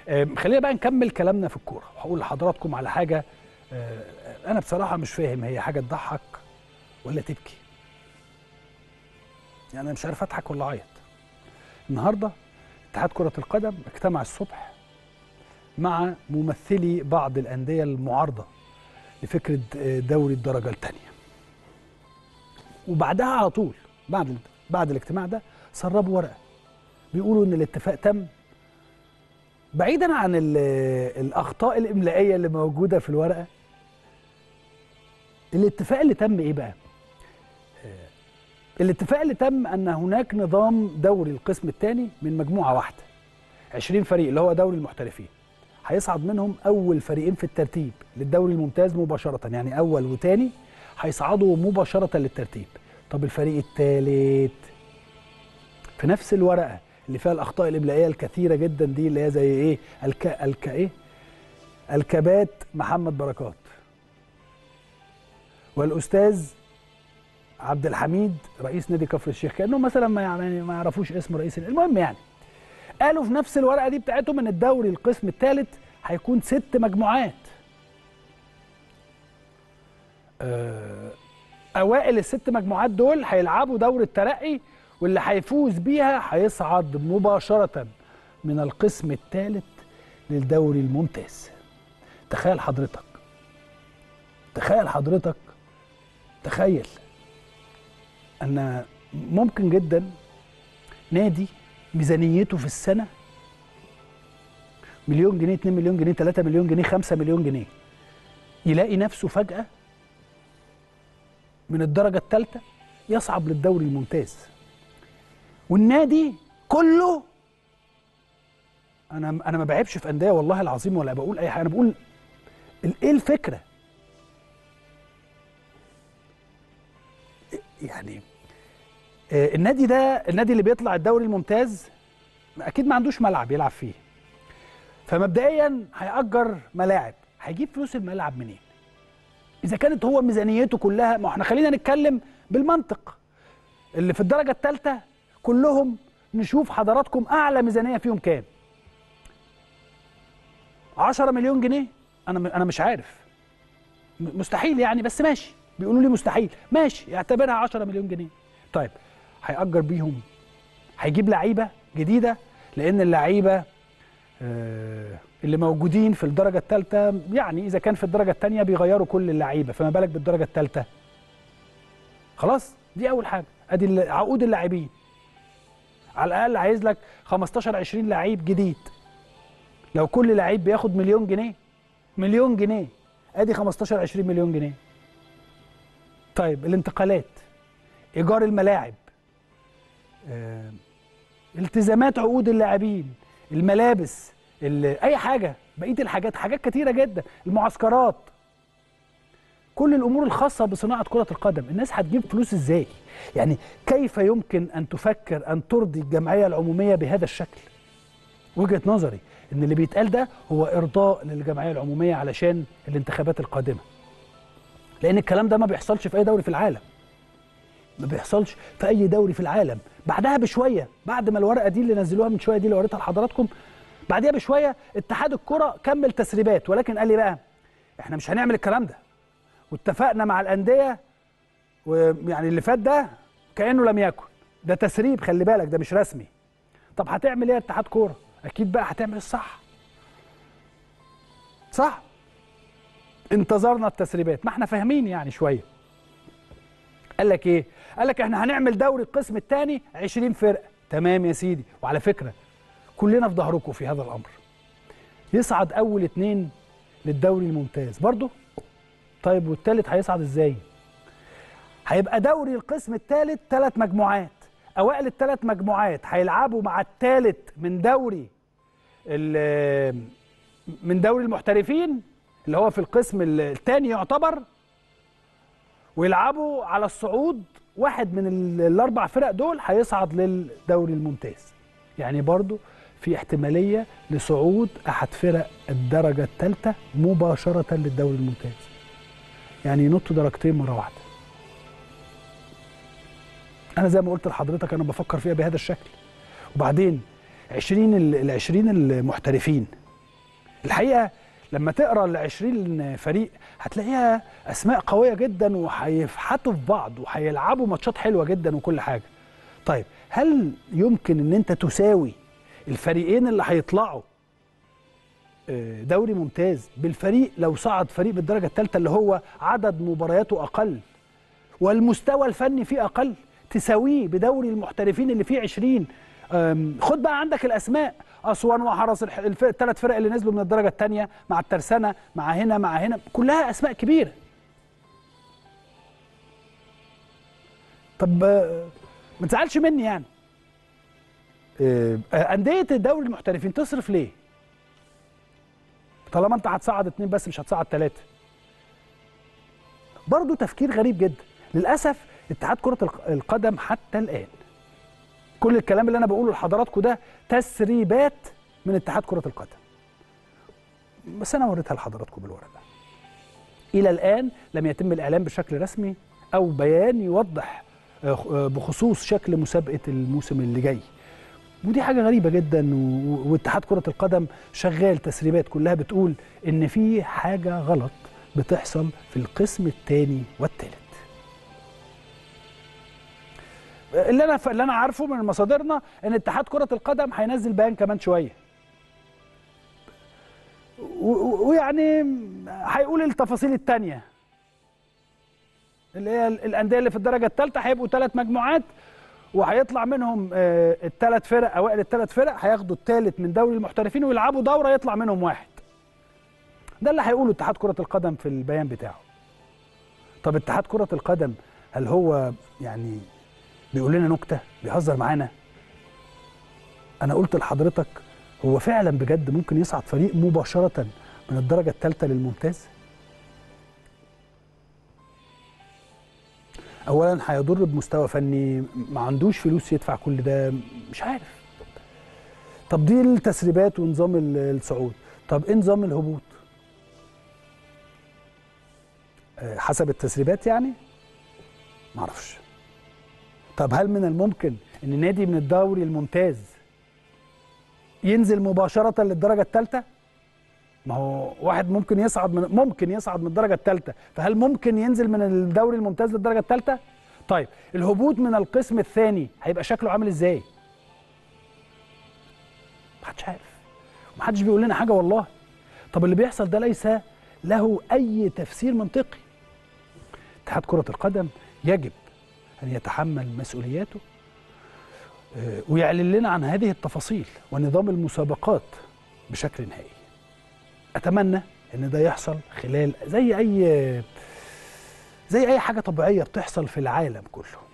آم، خلينا بقى نكمل كلامنا في الكوره وهقول لحضراتكم على حاجه آه، انا بصراحه مش فاهم هي حاجه تضحك ولا تبكي يعني انا مش عارف اضحك ولا اعيط النهارده اتحاد كره القدم اجتمع الصبح مع ممثلي بعض الانديه المعارضه لفكره آه، دوري الدرجه الثانيه وبعدها على طول بعد بعد الاجتماع ده سربوا ورقه بيقولوا ان الاتفاق تم بعيدا عن ال- الاخطاء الاملائيه اللي موجوده في الورقه الاتفاق اللي تم ايه بقى آه، الاتفاق اللي تم ان هناك نظام دوري القسم الثاني من مجموعه واحده 20 فريق اللي هو دوري المحترفين هيصعد منهم اول فريقين في الترتيب للدوري الممتاز مباشره يعني اول وثاني هيصعدوا مباشره للترتيب طب الفريق الثالث في نفس الورقه اللي فيها الاخطاء الاملائيه الكثيره جدا دي اللي هي زي ايه الك الك ايه الكبات محمد بركات والاستاذ عبد الحميد رئيس نادي كفر الشيخ كانه مثلا ما يعني ما يعرفوش اسم رئيس المهم يعني قالوا في نفس الورقه دي بتاعتهم ان الدوري القسم الثالث هيكون ست مجموعات آه، اوائل الست مجموعات دول هيلعبوا دوري الترقي واللي هيفوز بيها هيصعد مباشره من القسم الثالث للدوري الممتاز تخيل حضرتك تخيل حضرتك تخيل ان ممكن جدا نادي ميزانيته في السنه مليون جنيه 2 مليون جنيه 3 مليون جنيه 5 مليون جنيه يلاقي نفسه فجاه من الدرجه الثالثه يصعد للدوري الممتاز والنادي كله انا انا ما بعيبش في انديه والله العظيم ولا بقول اي حاجه انا بقول ال- ايه الفكره يعني آه، النادي ده النادي اللي بيطلع الدوري الممتاز اكيد ما عندوش ملعب يلعب فيه فمبدئيا هيأجر ملاعب هيجيب فلوس الملعب منين اذا كانت هو ميزانيته كلها ما احنا خلينا نتكلم بالمنطق اللي في الدرجه الثالثه كلهم نشوف حضراتكم اعلى ميزانيه فيهم كام 10 مليون جنيه انا م- انا مش عارف م- مستحيل يعني بس ماشي بيقولوا لي مستحيل ماشي اعتبرها 10 مليون جنيه طيب هيأجر بيهم هيجيب لعيبه جديده لان اللعيبه آه، اللي موجودين في الدرجه الثالثه يعني اذا كان في الدرجه الثانيه بيغيروا كل اللعيبه فما بالك بالدرجه الثالثه خلاص دي اول حاجه ادي ال- عقود اللاعبين على الاقل عايز لك 15 20 لعيب جديد لو كل لعيب بياخد مليون جنيه مليون جنيه ادي 15 20 مليون جنيه طيب الانتقالات ايجار الملاعب آه، التزامات عقود اللاعبين الملابس ال- اي حاجه بقيه الحاجات حاجات كتيره جدا المعسكرات كل الامور الخاصه بصناعه كره القدم الناس هتجيب فلوس ازاي يعني كيف يمكن ان تفكر ان ترضي الجمعيه العموميه بهذا الشكل وجهه نظري ان اللي بيتقال ده هو ارضاء للجمعيه العموميه علشان الانتخابات القادمه لان الكلام ده ما بيحصلش في اي دوري في العالم ما بيحصلش في اي دوري في العالم بعدها بشويه بعد ما الورقه دي اللي نزلوها من شويه دي اللي وريتها لحضراتكم بعدها بشويه اتحاد الكره كمل تسريبات ولكن قال لي بقى احنا مش هنعمل الكلام ده واتفقنا مع الانديه ويعني اللي فات ده كانه لم يكن ده تسريب خلي بالك ده مش رسمي طب هتعمل ايه يا اتحاد كوره اكيد بقى هتعمل الصح صح انتظرنا التسريبات ما احنا فاهمين يعني شويه قال لك ايه قال لك احنا هنعمل دوري القسم الثاني 20 فرقه تمام يا سيدي وعلى فكره كلنا في ظهركم في هذا الامر يصعد اول اتنين للدوري الممتاز برضه طيب والتالت هيصعد ازاي هيبقى دوري القسم الثالث ثلاث مجموعات اوائل الثلاث مجموعات هيلعبوا مع الثالث من دوري ال- من دوري المحترفين اللي هو في القسم الثاني يعتبر ويلعبوا على الصعود واحد من ال- الاربع فرق دول هيصعد للدوري الممتاز يعني برضو في احتماليه لصعود احد فرق الدرجه الثالثه مباشره للدوري الممتاز يعني ينط درجتين مره واحده انا زي ما قلت لحضرتك انا بفكر فيها بهذا الشكل وبعدين 20 ال 20 المحترفين الحقيقه لما تقرا ال 20 فريق هتلاقيها اسماء قويه جدا وهيفحطوا في بعض وهيلعبوا ماتشات حلوه جدا وكل حاجه. طيب هل يمكن ان انت تساوي الفريقين اللي هيطلعوا آه، دوري ممتاز بالفريق لو صعد فريق بالدرجه الثالثه اللي هو عدد مبارياته اقل والمستوى الفني فيه اقل تساويه بدوري المحترفين اللي فيه 20 أم، خد بقى عندك الاسماء اسوان وحرس الثلاث فرق اللي نزلوا من الدرجه الثانيه مع الترسانه مع هنا مع هنا كلها اسماء كبيره طب آه، ما تزعلش مني يعني آه، آه، انديه الدوري المحترفين تصرف ليه طالما انت هتصعد اتنين بس مش هتصعد ثلاثه برضه تفكير غريب جدا للاسف اتحاد كره الق- القدم حتى الان كل الكلام اللي انا بقوله لحضراتكم ده تسريبات من اتحاد كره القدم بس انا وريتها لحضراتكم بالورقه الى الان لم يتم الاعلان بشكل رسمي او بيان يوضح آه، خ- آه، بخصوص شكل مسابقه الموسم اللي جاي ودي حاجه غريبه جدا و- واتحاد كره القدم شغال تسريبات كلها بتقول ان في حاجه غلط بتحصل في القسم الثاني والثالث اللي انا اللي انا عارفه من مصادرنا ان اتحاد كره القدم هينزل بيان كمان شويه و- و- ويعني هيقول التفاصيل الثانيه اللي هي ال- الانديه اللي في الدرجه الثالثه هيبقوا ثلاث مجموعات وهيطلع منهم الثلاث فرق اوائل الثلاث فرق هياخدوا الثالث من دوري المحترفين ويلعبوا دوره يطلع منهم واحد ده اللي هيقوله اتحاد كره القدم في البيان بتاعه طب اتحاد كره القدم هل هو يعني بيقول لنا نكته بيهزر معانا انا قلت لحضرتك هو فعلا بجد ممكن يصعد فريق مباشره من الدرجه الثالثه للممتاز اولا هيضر بمستوى فني ما عندوش فلوس يدفع كل ده مش عارف طب دي التسريبات ونظام ال- الصعود طب ايه نظام الهبوط آه، حسب التسريبات يعني معرفش طب هل من الممكن ان نادي من الدوري الممتاز ينزل مباشرة للدرجة الثالثة؟ ما هو واحد ممكن يصعد من ممكن يصعد من الدرجة الثالثة، فهل ممكن ينزل من الدوري الممتاز للدرجة الثالثة؟ طيب الهبوط من القسم الثاني هيبقى شكله عامل ازاي؟ محدش عارف محدش بيقول لنا حاجة والله طب اللي بيحصل ده ليس له أي تفسير منطقي اتحاد كرة القدم يجب أن يتحمل مسؤولياته آه، ويعلن لنا عن هذه التفاصيل ونظام المسابقات بشكل نهائي أتمنى أن ده يحصل خلال زي أي زي أي حاجة طبيعية بتحصل في العالم كله